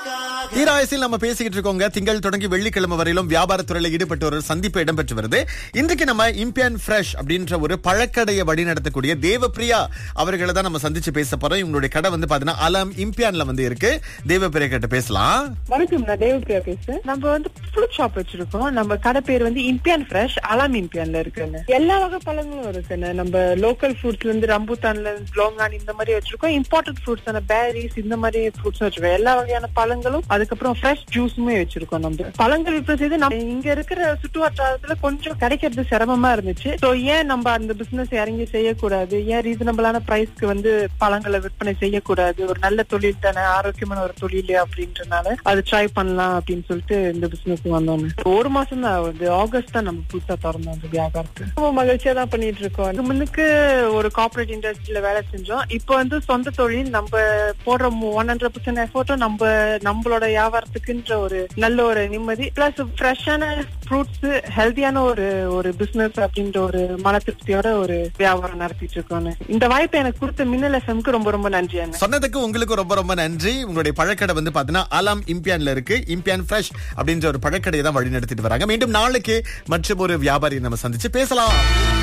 ஈராயசில் நம்ம பேசிக்கிட்டு இருக்கோங்க திங்கள் தொடங்கி வெள்ளிக்கிழமை வரையிலும் வியாபாரத்துறையில ஈடுபட்டு ஒரு சந்திப்பு இடம்பெற்று வருது இன்றைக்கு நம்ம இம்பியன் ஃப்ரெஷ் அப்படின்ற ஒரு பழக்கடையை வழிநடத்தக்கூடிய தேவப்பிரியா அவர்களை தான் நம்ம சந்திச்சு பேச போறோம் இவங்களுடைய கடை வந்து பாத்தீங்கன்னா அலம் இம்பியான்ல வந்து இருக்கு தேவப்பிரியா கிட்ட பேசலாம் வணக்கம் நான் தேவப்பிரியா பேசுறேன் நம்ம வந்து ஃப்ரூட் ஷாப் வச்சிருக்கோம் நம்ம கடை பேர் வந்து இம்பியான் ஃப்ரெஷ் அலாம் இம்பியான்ல இருக்குன்னு எல்லா வகை பழங்களும் இருக்குன்னு நம்ம லோக்கல் ஃப்ரூட்ஸ்ல இருந்து ரம்பூத்தான்ல இருந்து லோங்கான் இந்த மாதிரி வச்சிருக்கோம் இம்பார்ட்டன்ட் ஃப்ரூட்ஸ் பேரிஸ் இந்த மாதிரி ஃப்ரூட்ஸ் வச்சிருக்கோம் எல்லா வகையான பழங்களும் அதுக்கப்புறம் ஃப்ரெஷ் ஜூஸுமே வச்சிருக்கோம் நம்ம பழங்கள் விற்பனை செய்து நம்ம இங்க இருக்கிற சுற்று வட்டாரத்துல கொஞ்சம் கிடைக்கிறது சிரமமா இருந்துச்சு சோ ஏன் நம்ம அந்த பிசினஸ் இறங்கி செய்யக்கூடாது ஏன் ரீசனபிளான பிரைஸ்க்கு வந்து பழங்களை விற்பனை செய்யக்கூடாது ஒரு நல்ல தொழில் தானே ஆரோக்கியமான ஒரு தொழில் அப்படின்றனால அது ட்ரை பண்ணலாம் அப்படின்னு சொல்லிட்டு இந்த பிசினஸ் வந்தோம் ஒரு மாசம் தான் ஆகுது ஆகஸ்ட் தான் நம்ம புதுசா திறந்தோம் அந்த வியாபாரத்தை ரொம்ப மகிழ்ச்சியா தான் பண்ணிட்டு இருக்கோம் இதுக்கு முன்னுக்கு ஒரு கார்பரேட் இண்டஸ்ட்ரியில வேலை செஞ்சோம் இப்போ வந்து சொந்த தொழில் நம்ம போடுற ஒன் ஹண்ட்ரட் பர்சன்ட் எஃபோர்ட்டும் நம்ம நம்மளோட வியாபாரத்துக்குன்ற ஒரு நல்ல ஒரு நிம்மதி பிளஸ் ஃப்ரெஷ்ஷான ஃப்ரூட்ஸ் ஹெல்த்தியான ஒரு ஒரு பிசினஸ் அப்படின்ற ஒரு மன திருப்தியோட ஒரு வியாபாரம் நடத்திட்டு இருக்கோம் இந்த வாய்ப்பை எனக்கு கொடுத்த மின்னல் எஃப்எம்க்கு ரொம்ப ரொம்ப நன்றி அண்ணா சொன்னதுக்கு உங்களுக்கு ரொம்ப ரொம்ப நன்றி உங்களுடைய பழக்கடை வந்து பாத்தீங்கன்னா அலாம் இம்பியான்ல இருக்கு இம்பியான் ஃப்ரெஷ் அப்படின்ற ஒரு பழக்கடையை தான் வழி நடத்திட்டு வராங்க மீண்டும் நாளைக்கு மற்றும் ஒரு வியாபாரியை நம்ம சந்திச்சு பேசலாம்